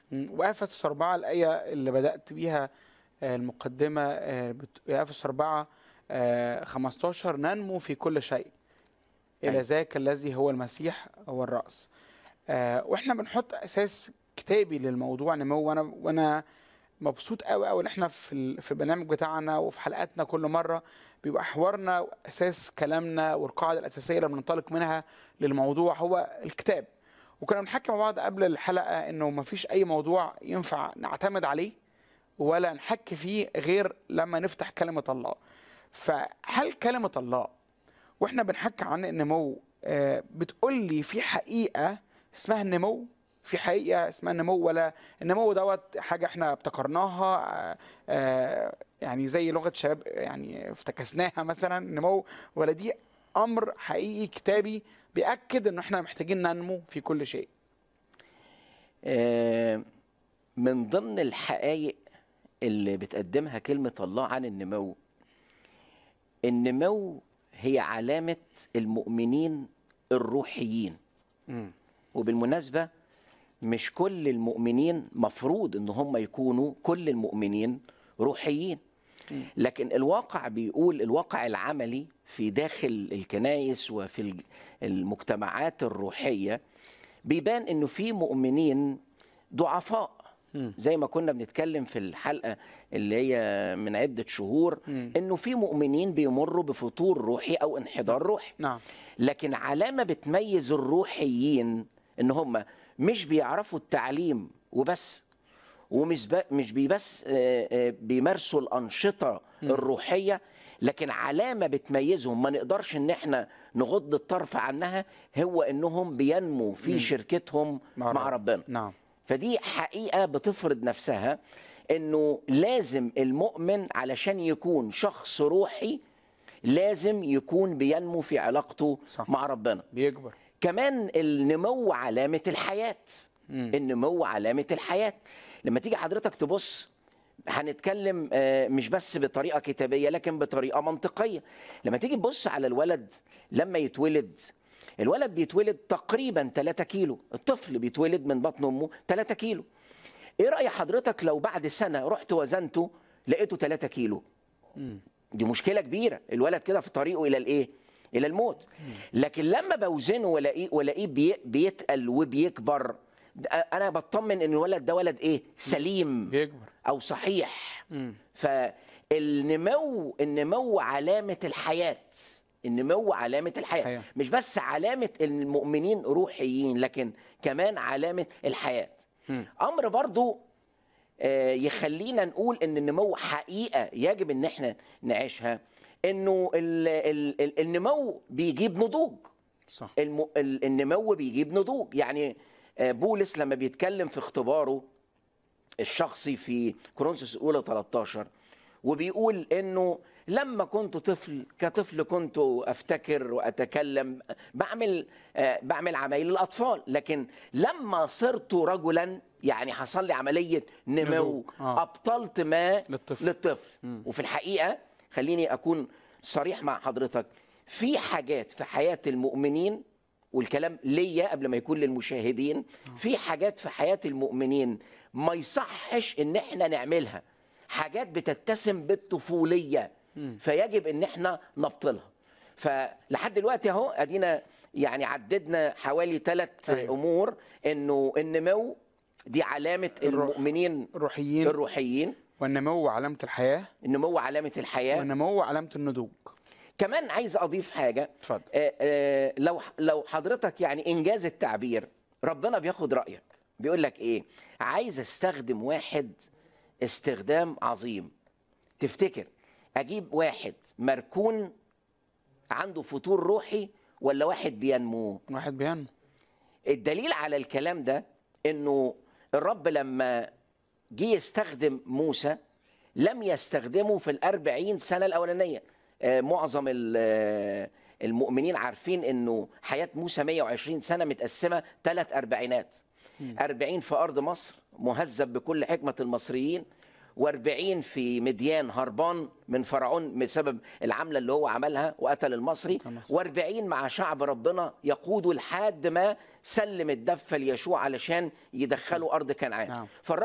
مم. وافسس أربعة الآية اللي بدأت بيها آه، المقدمة آه، بت- افسس أربعة آه، 15 ننمو في كل شيء إلى أيوة. ذاك الذي هو المسيح هو الرأس آه، واحنا بنحط أساس كتابي للموضوع نمو وأنا وأنا مبسوط قوي قوي ان احنا في ال- في البرنامج بتاعنا وفي حلقاتنا كل مره بيبقى حوارنا واساس كلامنا والقاعده الاساسيه اللي بننطلق منها للموضوع هو الكتاب وكنا بنحكي مع بعض قبل الحلقه انه ما فيش اي موضوع ينفع نعتمد عليه ولا نحكي فيه غير لما نفتح كلمه الله فهل كلمه الله واحنا بنحكي عن النمو آه، بتقول لي في حقيقه اسمها النمو في حقيقه اسمها النمو ولا النمو دوت حاجه احنا ابتكرناها آه، آه، يعني زي لغه شباب يعني افتكسناها مثلا نمو ولا دي امر حقيقي كتابي بياكد ان احنا محتاجين ننمو في كل شيء آه، من ضمن الحقائق اللي بتقدمها كلمة الله عن النمو النمو هي علامة المؤمنين الروحيين مم. وبالمناسبة مش كل المؤمنين مفروض ان هم يكونوا كل المؤمنين روحيين لكن الواقع بيقول الواقع العملي في داخل الكنائس وفي الج- المجتمعات الروحية بيبان انه في مؤمنين ضعفاء زي ما كنا بنتكلم في الحلقة اللي هي من عدة شهور انه في مؤمنين بيمروا بفتور روحي او انحدار روحي نعم لكن علامة بتميز الروحيين ان هم مش بيعرفوا التعليم وبس ومش ب... مش بي بس آه، آه، بيمارسوا الأنشطة الروحية لكن علامة بتميزهم ما نقدرش ان احنا نغض الطرف عنها هو انهم بينمو في شركتهم مع مع رب. ربنا نعم فدي حقيقة بتفرض نفسها انه لازم المؤمن علشان يكون شخص روحي لازم يكون بينمو في علاقته صح. مع ربنا بيكبر كمان النمو علامة الحياة النمو علامة الحياة لما تيجي حضرتك تبص هنتكلم آه، مش بس بطريقة كتابية لكن بطريقة منطقية لما تيجي تبص على الولد لما يتولد الولد بيتولد تقريبا 3 كيلو الطفل بيتولد من بطن أمه 3 كيلو ايه رأي حضرتك لو بعد سنة رحت وزنته لقيته 3 كيلو دي مشكله كبيره الولد كده في طريقه الى الايه الى الموت لكن لما بوزنه والاقيه والاقيه بي بيتقل وبيكبر ده- انا بطمن ان الولد ده ولد ايه سليم بيكبر او صحيح مم. فالنمو النمو علامه الحياه النمو علامه الحياه الحياة. مش بس علامه المؤمنين روحيين لكن كمان علامه الحياه امر برضو آه، يخلينا نقول ان النمو حقيقه يجب ان احنا نعيشها انه ال ال ال النمو بيجيب نضوج صح الم ال النمو بيجيب نضوج يعني آه، بولس لما بيتكلم في اختباره الشخصي في كورنثوس الاولى 13 وبيقول انه لما كنت طفل كطفل كنت افتكر واتكلم بعمل آه، بعمل عمايل الاطفال لكن لما صرت رجلا يعني حصل لي عمليه نمو نضوج، آه. ابطلت ما للطفل. للطفل وفي الحقيقه خليني اكون صريح مع حضرتك في حاجات في حياه المؤمنين والكلام ليا قبل ما يكون للمشاهدين في حاجات في حياه المؤمنين ما يصحش ان احنا نعملها حاجات بتتسم بالطفوليه فيجب ان احنا نبطلها فلحد دلوقتي اهو ادينا يعني عددنا حوالي ثلاث أيوة. امور انه النمو دي علامه الروح. المؤمنين الروحيين الروحيين والنمو علامة الحياة النمو علامه الحياه والنمو علامة النضوج كمان عايز اضيف حاجه اتفضل آه، آه، لو لو حضرتك يعني انجاز التعبير ربنا بياخد رايك بيقول لك ايه عايز استخدم واحد استخدام عظيم تفتكر اجيب واحد مركون عنده فتور روحي ولا واحد بينمو واحد بينمو الدليل على الكلام ده انه الرب لما جه يستخدم موسى لم يستخدمه في الأربعين سنة الأولانية آه، معظم ال- آه، المؤمنين عارفين انه حياة موسى 120 سنة متقسمة ثلاث أربعينات أربعين في أرض مصر مهذب بكل حكمة المصريين و40 في مديان هربان من فرعون بسبب العمله اللي هو عملها وقتل المصري و40 مع شعب ربنا يقودوا لحد ما سلم الدفه ليشوع علشان يدخلوا ارض كنعان نعم. فالرب